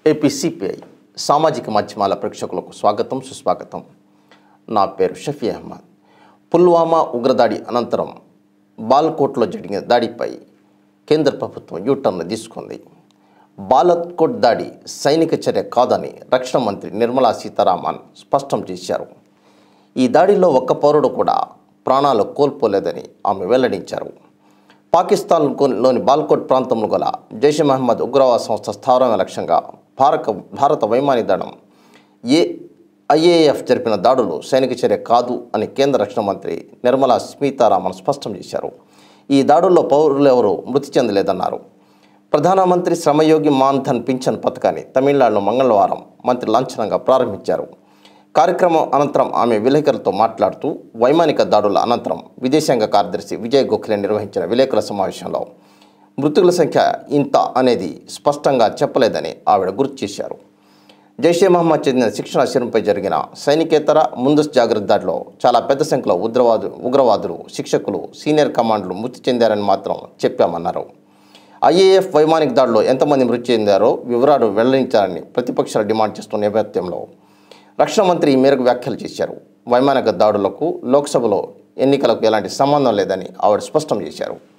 AP CPI సామాజిక మాధ్యమాల ప్రేక్షకులకు స్వాగతం సుస్వాగతం నా పేరు షఫీ అహ్మద్ పుల్వామా ఉగ్రదాడి అనంతరం బాల్కోట్లో జరిగిన దాడిపై కేంద్ర ప్రభుత్వం యూటర్న్ తీసుకుంది బాలకోట్ దాడి సైనిక చర్య కాదని రక్షణ మంత్రి నిర్మలా సీతారామన్ స్పష్టం చేశారు ఈ దాడిలో ఒక్క పౌరుడు కూడా ప్రాణాలు కోల్పోలేదని ఆమె వెల్లడించారు పాకిస్తాన్లోని బాల్కోట్ ప్రాంతంలో గల జైషే మహమ్మద్ ఉగ్రవాద సంస్థ స్థావరమైన లక్ష్యంగా భారత భారత వైమానిక దళం ఏ ఐఏఎఫ్ జరిపిన దాడులు సైనిక చర్య కాదు అని కేంద్ర రక్షణ మంత్రి నిర్మలా సీతారామన్ స్పష్టం చేశారు ఈ దాడుల్లో పౌరులు ఎవరూ మృతి చెందలేదన్నారు ప్రధానమంత్రి శ్రమయోగి మాన్ధన్ పింఛన్ పథకాన్ని తమిళనాడులో మంగళవారం మంత్రి లాంఛనంగా ప్రారంభించారు కార్యక్రమం అనంతరం ఆమె విలేకరులతో మాట్లాడుతూ వైమానిక దాడుల అనంతరం విదేశాంగ కార్యదర్శి విజయ్ గోఖలే నిర్వహించిన విలేకరుల సమావేశంలో మృతుల సంఖ్య ఇంత అనేది స్పష్టంగా చెప్పలేదని ఆవిడ గుర్తు చేశారు జైషే మహమ్మద్ చెందిన శిక్షణ శిరంపై జరిగిన సైనికేతర ముందస్తు జాగ్రత్త దాడిలో చాలా పెద్ద సంఖ్యలో ఉగ్రవాదు ఉగ్రవాదులు శిక్షకులు సీనియర్ కమాండర్లు మృతి చెందారని మాత్రం చెప్పామన్నారు ఐఏఎఫ్ వైమానిక దాడిలో ఎంతమంది మృతి చెందారో వివరాలు వెల్లడించాలని ప్రతిపక్షాలు డిమాండ్ చేస్తున్న నేపథ్యంలో రక్షణ మంత్రి ఈ మేరకు వ్యాఖ్యలు చేశారు వైమానిక దాడులకు లోక్సభలో ఎన్నికలకు ఎలాంటి సంబంధం లేదని ఆవిడ స్పష్టం చేశారు